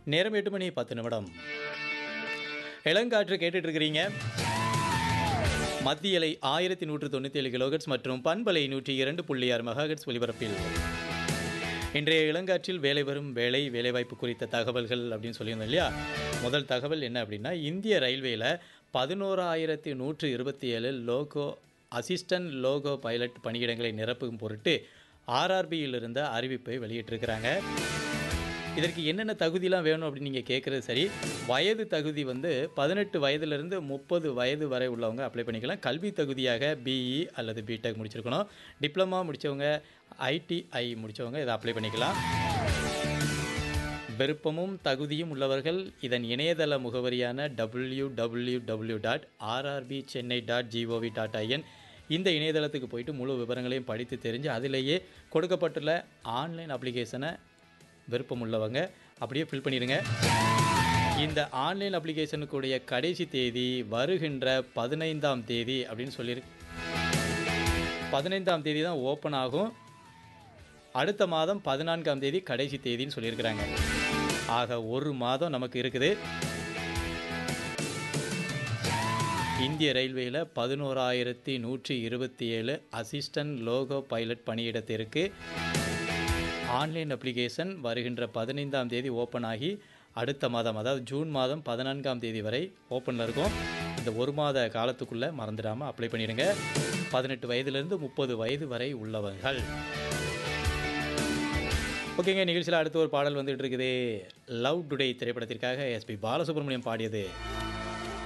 நேரம் எட்டு மணி பத்து நிமிடம் இளங்காற்று கேட்டுட்டு இருக்கிறீங்க மத்தியலை ஆயிரத்தி நூற்று தொண்ணூற்றி ஏழு கிலோகட்ஸ் மற்றும் பண்பலை நூற்றி இரண்டு புள்ளி ஆறு மெகாஹெட்ஸ் ஒலிபரப்பில் இன்றைய இளங்காற்றில் வேலை வரும் வேலை வேலைவாய்ப்பு குறித்த தகவல்கள் அப்படின்னு சொல்லியிருந்தோம் இல்லையா முதல் தகவல் என்ன அப்படின்னா இந்திய ரயில்வேல பதினோராயிரத்தி நூற்று இருபத்தி ஏழு லோகோ அசிஸ்டன்ட் லோகோ பைலட் பணியிடங்களை நிரப்பும் பொருட்டு ஆர்ஆர்பியில் இருந்த அறிவிப்பை வெளியிட்டிருக்கிறாங்க இதற்கு என்னென்ன தகுதிலாம் வேணும் அப்படின்னு நீங்கள் கேட்குறது சரி வயது தகுதி வந்து பதினெட்டு வயதிலிருந்து முப்பது வயது வரை உள்ளவங்க அப்ளை பண்ணிக்கலாம் கல்வி தகுதியாக பிஇ அல்லது பிடெக் முடிச்சிருக்கணும் டிப்ளமா முடித்தவங்க ஐடிஐ முடித்தவங்க இதை அப்ளை பண்ணிக்கலாம் விருப்பமும் தகுதியும் உள்ளவர்கள் இதன் இணையதள முகவரியான W W W dot RRB Chennai dot GOV dot IN இந்த இணையதளத்துக்கு போயிட்டு முழு விவரங்களையும் படித்து தெரிஞ்சு அதிலேயே கொடுக்கப்பட்டுள்ள ஆன்லைன் அப்ளிகேஷனை விருப்பம் உள்ளவங்க அப்படியே ஃபில் பண்ணிடுங்க இந்த ஆன்லைன் அப்ளிகேஷனுக்குடைய கடைசி தேதி வருகின்ற பதினைந்தாம் தேதி அப்படின்னு சொல்லியிருக்கு பதினைந்தாம் தேதி தான் ஓப்பன் ஆகும் அடுத்த மாதம் பதினான்காம் தேதி கடைசி தேதின்னு சொல்லியிருக்கிறாங்க ஆக ஒரு மாதம் நமக்கு இருக்குது இந்திய ரயில்வேயில் பதினோராயிரத்தி நூற்றி இருபத்தி ஏழு அசிஸ்டன்ட் லோகோ பைலட் பணியிடத்திற்கு ஆன்லைன் அப்ளிகேஷன் வருகின்ற பதினைந்தாம் தேதி ஓப்பன் ஆகி அடுத்த மாதம் அதாவது ஜூன் மாதம் பதினான்காம் தேதி வரை ஓப்பனில் இருக்கும் இந்த ஒரு மாத காலத்துக்குள்ளே மறந்துடாமல் அப்ளை பண்ணிடுங்க பதினெட்டு வயதிலிருந்து முப்பது வயது வரை உள்ளவர்கள் ஓகேங்க நிகழ்ச்சியில் அடுத்த ஒரு பாடல் வந்துட்டு இருக்குது லவ் டுடே திரைப்படத்திற்காக எஸ்பி பாலசுப்ரமணியம் பாடியது